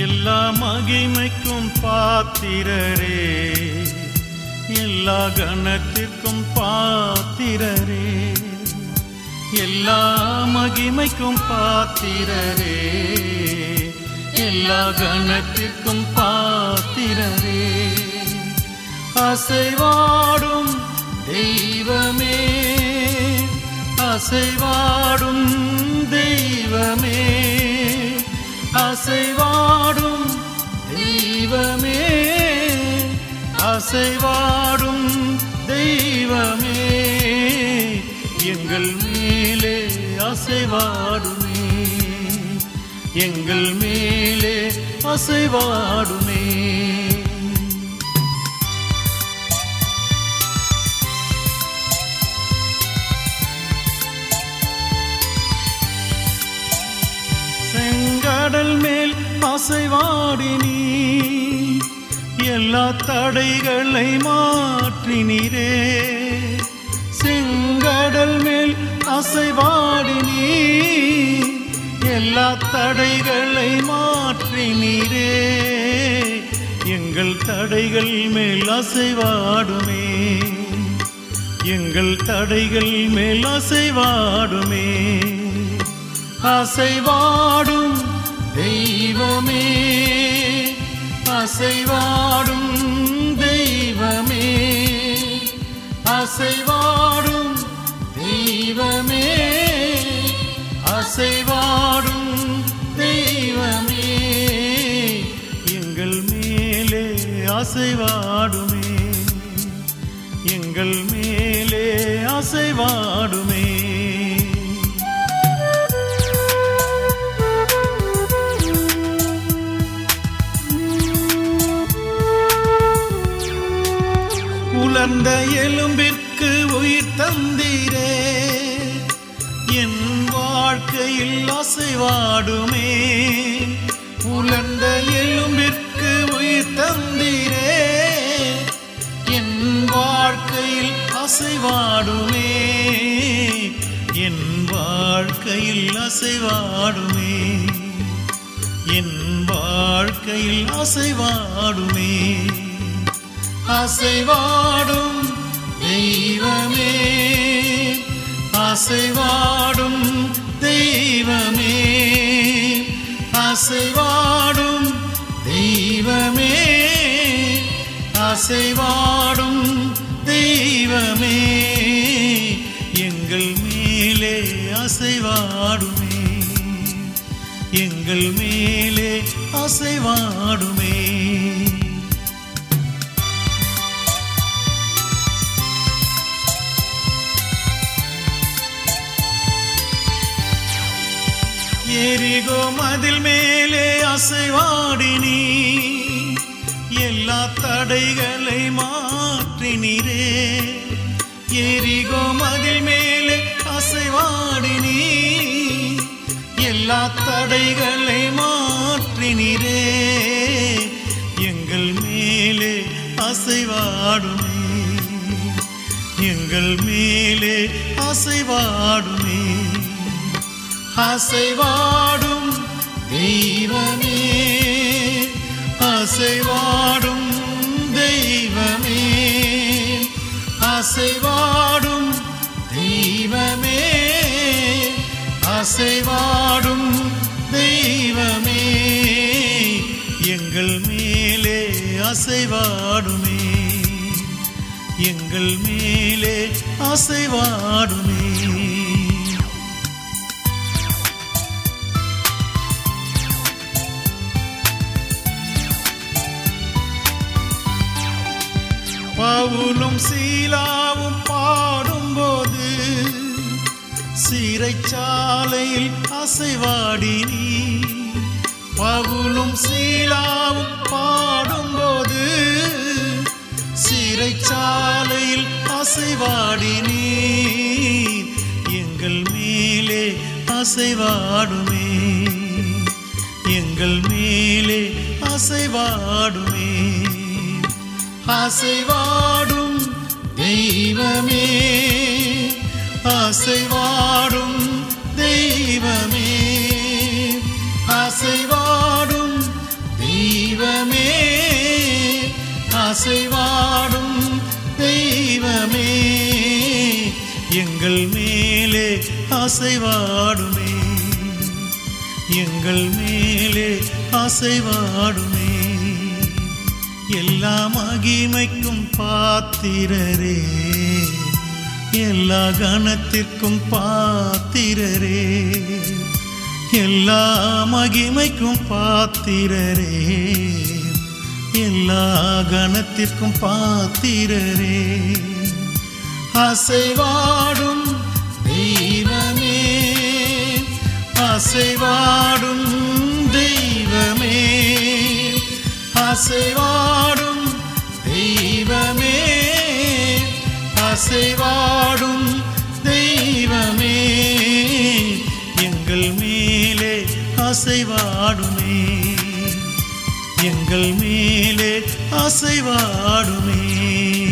எல்லா மகிமைக்கும் பாத்திரரே எல்லா கணத்திற்கும் பாத்திரரே எல்லா மகிமைக்கும் பாத்திரரே எல்லா கணத்திற்கும் பாத்திரரே அசைவாடும் தெய்வமே அசைவாடும் தெய்வமே அசைவாடும் தெய்வமே அசைவாடும் தெய்வமே எங்கள் மேலே அசைவாடுமே எங்கள் மேலே அசைவாடுமே செங்கடல் மேல் அசைவாடினீ எல்லா தடைகளை மாற்றினீரே செங்கடல் மேல் அசைவாடினீ எல்லா தடைகளை மாற்றினீரே எங்கள் தடைகள் மேல் அசைவாடுமே எங்கள் தடைகள் மேல் அசைவாடுமே அசைவாடும் தெய்வமே அசைவாடும் தெய்வமே அசைவாடும் தெய்வமே அசைவாடும் தெய்வமே எங்கள் மேலே அசைவாடுமே எங்கள் மேலே அசைவாடுமே உலர்ந்த எலும்பிற்கு உயிர் தந்தீரே என் வாழ்க்கையில் அசைவாடுமே உலர்ந்த எலும்பிற்கு உயிர் தந்தீரே என் வாழ்க்கையில் அசைவாடுமே என் வாழ்க்கையில் அசைவாடுமே என் வாழ்க்கையில் அசைவாடுமே அசைவாடும் தெய்வமே அசைவாடும் தெய்வமே அசைவாடும் தெய்வமே அசைவாடும் தெய்வமே எங்கள் மேலே அசைவாடுமே எங்கள் மேலே அசைவாடுமே எரிகோ மதில் மேலே அசைவாடினீ எல்லா தடைகளை மாற்றினீரே எரிகோ மதில் மேலே அசைவாடினீ எல்லா தடைகளை மாற்றினீரே எங்கள் மேலே அசைவாடுமே எங்கள் மேலே அசைவாடுமே அசைவாடும் தெய்வமே அசைவாடும் தெய்வமே அசைவாடும் தெய்வமே அசைவாடும் தெய்வமே எங்கள் மேலே அசைவாடுமே எங்கள் மேலே அசைவாடுமே பவுலும் சீலாவும் பாடும்போது சிறைச்சாலையில் அசைவாடினி பவுலும் சீலாவும் பாடும்போது சிறைச்சாலையில் அசைவாடினி எங்கள் மேலே அசைவாடுமே எங்கள் மேலே அசைவாடுமே அசைவாடும் தெய்வமே அசைவாடும் தெய்வமே அசைவாடும் அசைவாடுமே எங்கள் மேலே அசைவாடுமே எல்லா மகிமைக்கும் பாத்திரரே எல்லா கணத்திற்கும் பாத்திரரே எல்லா மகிமைக்கும் பாத்திரரே எல்லா கணத்திற்கும் பாத்திரரே அசைவாடும் தெய்வமே அசைவாடும் தெய்வமே அசைவாடும் தெய்வமே அசைவாடும் தெய்வமே எங்கள் மேலே அசைவாடுமே எங்கள் மேலே அசைவாடுமே